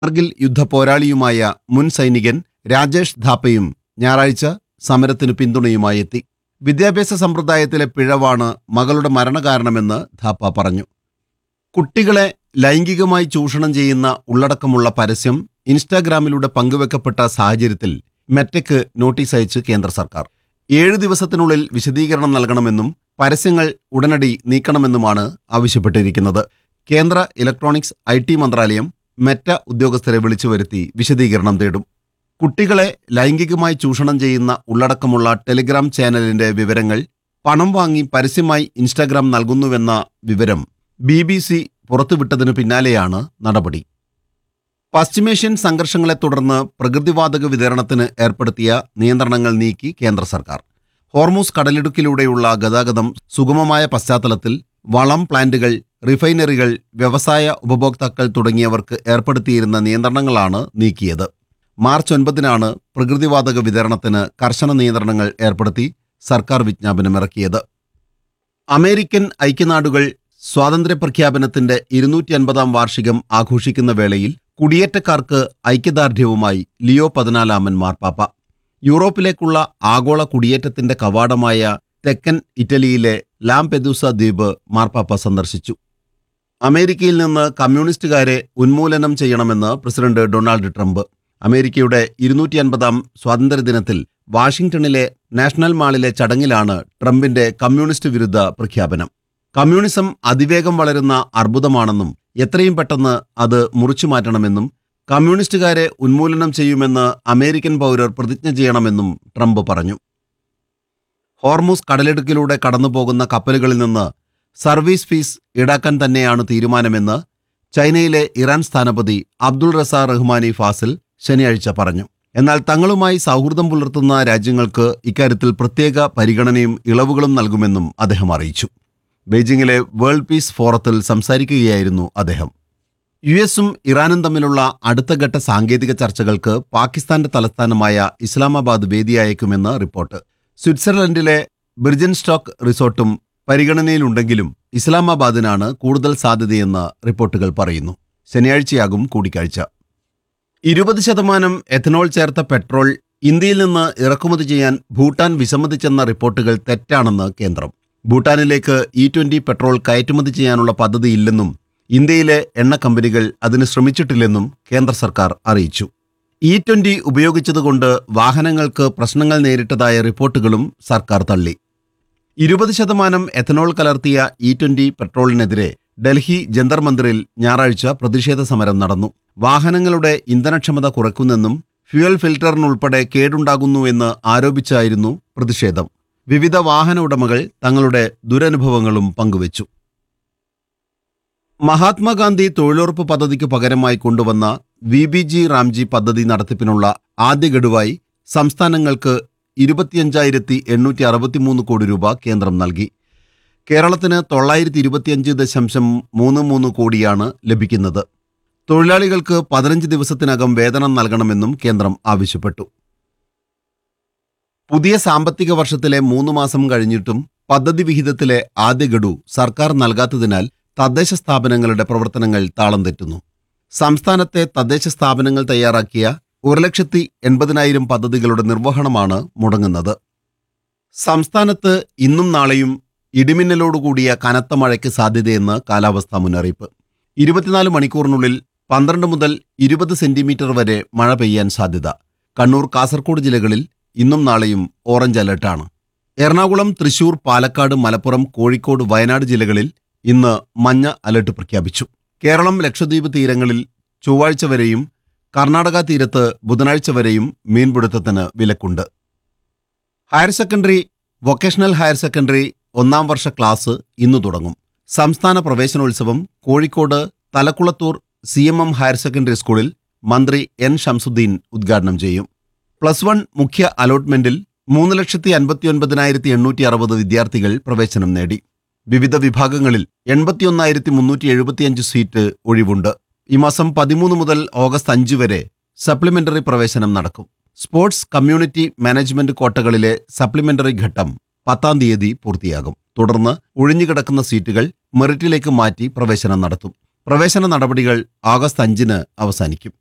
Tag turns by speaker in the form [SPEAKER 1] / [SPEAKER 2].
[SPEAKER 1] കാർഗിൽ യുദ്ധ പോരാളിയുമായ മുൻ സൈനികൻ രാജേഷ് ധാപ്പയും ഞായറാഴ്ച സമരത്തിന് പിന്തുണയുമായി എത്തി വിദ്യാഭ്യാസ സമ്പ്രദായത്തിലെ പിഴവാണ് മകളുടെ മരണകാരണമെന്ന് ധാപ്പ പറഞ്ഞു കുട്ടികളെ ലൈംഗികമായി ചൂഷണം ചെയ്യുന്ന ഉള്ളടക്കമുള്ള പരസ്യം ഇൻസ്റ്റാഗ്രാമിലൂടെ പങ്കുവെക്കപ്പെട്ട സാഹചര്യത്തിൽ മെറ്റയ്ക്ക് നോട്ടീസ് അയച്ച് കേന്ദ്ര സർക്കാർ ഏഴ് ദിവസത്തിനുള്ളിൽ വിശദീകരണം നൽകണമെന്നും പരസ്യങ്ങൾ ഉടനടി നീക്കണമെന്നുമാണ് ആവശ്യപ്പെട്ടിരിക്കുന്നത് കേന്ദ്ര ഇലക്ട്രോണിക്സ് ഐ ടി മന്ത്രാലയം മെറ്റ ഉദ്യോഗസ്ഥരെ വിളിച്ചു വരുത്തി വിശദീകരണം തേടും കുട്ടികളെ ലൈംഗികമായി ചൂഷണം ചെയ്യുന്ന ഉള്ളടക്കമുള്ള ടെലിഗ്രാം ചാനലിന്റെ വിവരങ്ങൾ പണം വാങ്ങി പരസ്യമായി ഇൻസ്റ്റാഗ്രാം നൽകുന്നുവെന്ന വിവരം ബി ബി സി പുറത്തുവിട്ടതിനു പിന്നാലെയാണ് നടപടി പശ്ചിമേഷ്യൻ സംഘർഷങ്ങളെ തുടർന്ന് പ്രകൃതിവാതക വിതരണത്തിന് ഏർപ്പെടുത്തിയ നിയന്ത്രണങ്ങൾ നീക്കി കേന്ദ്ര സർക്കാർ ഹോർമൂസ് കടലിടുക്കിലൂടെയുള്ള ഗതാഗതം സുഗമമായ പശ്ചാത്തലത്തിൽ വളം പ്ലാന്റുകൾ റിഫൈനറികൾ വ്യവസായ ഉപഭോക്താക്കൾ തുടങ്ങിയവർക്ക് ഏർപ്പെടുത്തിയിരുന്ന നിയന്ത്രണങ്ങളാണ് നീക്കിയത് മാർച്ച് ഒൻപതിനാണ് പ്രകൃതിവാതക വിതരണത്തിന് കർശന നിയന്ത്രണങ്ങൾ ഏർപ്പെടുത്തി സർക്കാർ വിജ്ഞാപനമിറക്കിയത് അമേരിക്കൻ ഐക്യനാടുകൾ സ്വാതന്ത്ര്യ പ്രഖ്യാപനത്തിന്റെ ഇരുന്നൂറ്റി അൻപതാം വാർഷികം ആഘോഷിക്കുന്ന വേളയിൽ കുടിയേറ്റക്കാർക്ക് ഐക്യദാർഢ്യവുമായി ലിയോ പതിനാലാമൻ മാർപ്പാപ്പ യൂറോപ്പിലേക്കുള്ള ആഗോള കുടിയേറ്റത്തിന്റെ കവാടമായ തെക്കൻ ഇറ്റലിയിലെ ലാംപെദൂസ ദ്വീപ് മാർപ്പാപ്പ സന്ദർശിച്ചു അമേരിക്കയിൽ നിന്ന് കമ്മ്യൂണിസ്റ്റുകാരെ ഉന്മൂലനം ചെയ്യണമെന്ന് പ്രസിഡന്റ് ഡൊണാൾഡ് ട്രംപ് അമേരിക്കയുടെ ഇരുന്നൂറ്റി അൻപതാം സ്വാതന്ത്ര്യദിനത്തിൽ വാഷിംഗ്ടണിലെ നാഷണൽ മാളിലെ ചടങ്ങിലാണ് ട്രംപിന്റെ കമ്മ്യൂണിസ്റ്റ് വിരുദ്ധ പ്രഖ്യാപനം കമ്മ്യൂണിസം അതിവേഗം വളരുന്ന അർബുദമാണെന്നും എത്രയും പെട്ടെന്ന് അത് മുറിച്ചു മാറ്റണമെന്നും കമ്മ്യൂണിസ്റ്റുകാരെ ഉന്മൂലനം ചെയ്യുമെന്ന് അമേരിക്കൻ പൗരർ പ്രതിജ്ഞ ചെയ്യണമെന്നും ട്രംപ് പറഞ്ഞു ഹോർമൂസ് കടലിടുക്കിലൂടെ കടന്നുപോകുന്ന കപ്പലുകളിൽ നിന്ന് സർവീസ് ഫീസ് ഈടാക്കാൻ തന്നെയാണ് തീരുമാനമെന്ന് ചൈനയിലെ ഇറാൻ സ്ഥാനപതി അബ്ദുൾ റസ റഹ്മാനി ഫാസിൽ ശനിയാഴ്ച പറഞ്ഞു എന്നാൽ തങ്ങളുമായി സൗഹൃദം പുലർത്തുന്ന രാജ്യങ്ങൾക്ക് ഇക്കാര്യത്തിൽ പ്രത്യേക പരിഗണനയും ഇളവുകളും നൽകുമെന്നും അദ്ദേഹം അറിയിച്ചു ബെയ്ജിംഗിലെ വേൾഡ് പീസ് ഫോറത്തിൽ സംസാരിക്കുകയായിരുന്നു അദ്ദേഹം യു എസും ഇറാനും തമ്മിലുള്ള അടുത്ത ഘട്ട സാങ്കേതിക ചർച്ചകൾക്ക് പാകിസ്ഥാന്റെ തലസ്ഥാനമായ ഇസ്ലാമാബാദ് വേദിയായേക്കുമെന്ന് റിപ്പോർട്ട് സ്വിറ്റ്സർലൻഡിലെ ബിർജൻ സ്റ്റോക്ക് റിസോർട്ടും പരിഗണനയിലുണ്ടെങ്കിലും ഇസ്ലാമാബാദിനാണ് കൂടുതൽ സാധ്യതയെന്ന് റിപ്പോർട്ടുകൾ പറയുന്നു ശനിയാഴ്ചയാകും കൂടിക്കാഴ്ച ഇരുപത് ശതമാനം എഥനോൾ ചേർത്ത പെട്രോൾ ഇന്ത്യയിൽ നിന്ന് ഇറക്കുമതി ചെയ്യാൻ ഭൂട്ടാൻ വിസമ്മതിച്ചെന്ന റിപ്പോർട്ടുകൾ തെറ്റാണെന്ന് കേന്ദ്രം ഭൂട്ടാനിലേക്ക് ഇ ട്വന്റി പെട്രോൾ കയറ്റുമതി ചെയ്യാനുള്ള പദ്ധതിയില്ലെന്നും ഇന്ത്യയിലെ എണ്ണ കമ്പനികൾ അതിന് ശ്രമിച്ചിട്ടില്ലെന്നും കേന്ദ്ര സർക്കാർ അറിയിച്ചു ഇ ട്വന്റി ഉപയോഗിച്ചതുകൊണ്ട് വാഹനങ്ങൾക്ക് പ്രശ്നങ്ങൾ നേരിട്ടതായ റിപ്പോർട്ടുകളും സർക്കാർ തള്ളി ഇരുപത് ശതമാനം എഥനോൾ കലർത്തിയ ഇ ട്വന്റി പെട്രോളിനെതിരെ ഡൽഹി ജന്തർ മന്ദിറിൽ ഞായറാഴ്ച പ്രതിഷേധ സമരം നടന്നു വാഹനങ്ങളുടെ ഇന്ധനക്ഷമത കുറയ്ക്കുന്നെന്നും ഫ്യുവൽ ഫിൽറ്ററിനുൾപ്പെടെ കേടുണ്ടാകുന്നുവെന്ന് ആരോപിച്ചായിരുന്നു പ്രതിഷേധം വിവിധ വാഹന ഉടമകൾ തങ്ങളുടെ ദുരനുഭവങ്ങളും പങ്കുവച്ചു മഹാത്മാഗാന്ധി തൊഴിലുറപ്പ് പദ്ധതിക്ക് പകരമായി കൊണ്ടുവന്ന വി ബി ജി റാംജി പദ്ധതി നടത്തിപ്പിനുള്ള ആദ്യ ഗഡുവായി സംസ്ഥാനങ്ങൾക്ക് ഇരുപത്തിയഞ്ചായിരത്തി എണ്ണൂറ്റി അറുപത്തിമൂന്ന് കോടി രൂപ കേന്ദ്രം നൽകി കേരളത്തിന് തൊള്ളായിരത്തി ഇരുപത്തിയഞ്ച് ദശാംശം മൂന്ന് മൂന്ന് കോടിയാണ് ലഭിക്കുന്നത് തൊഴിലാളികൾക്ക് പതിനഞ്ച് ദിവസത്തിനകം വേതനം നൽകണമെന്നും കേന്ദ്രം ആവശ്യപ്പെട്ടു പുതിയ സാമ്പത്തിക വർഷത്തിലെ മൂന്ന് മാസം കഴിഞ്ഞിട്ടും പദ്ധതി വിഹിതത്തിലെ ആദ്യ ഗഡു സർക്കാർ നൽകാത്തതിനാൽ തദ്ദേശ സ്ഥാപനങ്ങളുടെ പ്രവർത്തനങ്ങൾ താളം തെറ്റുന്നു സംസ്ഥാനത്തെ തദ്ദേശ സ്ഥാപനങ്ങൾ തയ്യാറാക്കിയ ഒരു ലക്ഷത്തി എൺപതിനായിരം പദ്ധതികളുടെ നിർവഹണമാണ് മുടങ്ങുന്നത് സംസ്ഥാനത്ത് ഇന്നും നാളെയും ഇടിമിന്നലോടുകൂടിയ കനത്ത മഴയ്ക്ക് സാധ്യതയെന്ന് കാലാവസ്ഥാ മുന്നറിയിപ്പ് ഇരുപത്തിനാല് മണിക്കൂറിനുള്ളിൽ പന്ത്രണ്ട് മുതൽ ഇരുപത് സെന്റിമീറ്റർ വരെ മഴ പെയ്യാൻ സാധ്യത കണ്ണൂർ കാസർഗോഡ് ജില്ലകളിൽ ഇന്നും നാളെയും ഓറഞ്ച് അലർട്ടാണ് എറണാകുളം തൃശൂർ പാലക്കാട് മലപ്പുറം കോഴിക്കോട് വയനാട് ജില്ലകളിൽ ഇന്ന് മഞ്ഞ അലർട്ട് പ്രഖ്യാപിച്ചു കേരളം ലക്ഷദ്വീപ് തീരങ്ങളിൽ ചൊവ്വാഴ്ച വരെയും കർണാടക തീരത്ത് ബുധനാഴ്ച വരെയും മീൻപിടുത്തത്തിന് വിലക്കുണ്ട് higher secondary vocational higher secondary ഒന്നാം വർഷ ക്ലാസ് ഇന്ന് തുടങ്ങും സംസ്ഥാന പ്രവേശനോത്സവം Kozhikode Thalakkulathur C M M higher secondary സ്കൂളിൽ മന്ത്രി എൻ ഷംസുദ്ദീൻ ഉദ്ഘാടനം ചെയ്യും പ്ലസ് വൺ മുഖ്യ അലോട്ട്മെന്റിൽ മൂന്ന് ലക്ഷത്തി അൻപത്തിയൊൻപതിനായിരത്തി എണ്ണൂറ്റി അറുപത് വിദ്യാർത്ഥികൾ പ്രവേശനം നേടി വിവിധ വിഭാഗങ്ങളിൽ എൺപത്തിയൊന്നായിരത്തി മുന്നൂറ്റി എഴുപത്തിയഞ്ച് സീറ്റ് ഒഴിവുണ്ട് ഈ മാസം പതിമൂന്ന് മുതൽ ഓഗസ്റ്റ് അഞ്ച് വരെ സപ്ലിമെന്ററി പ്രവേശനം നടക്കും സ്പോർട്സ് കമ്മ്യൂണിറ്റി മാനേജ്മെന്റ് കോട്ടകളിലെ സപ്ലിമെന്ററി ഘട്ടം പത്താം തീയതി പൂർത്തിയാകും തുടർന്ന് ഒഴിഞ്ഞുകിടക്കുന്ന സീറ്റുകൾ മെറിറ്റിലേക്ക് മാറ്റി പ്രവേശനം നടത്തും പ്രവേശന നടപടികൾ ആഗസ്റ്റ് അഞ്ചിന് അവസാനിക്കും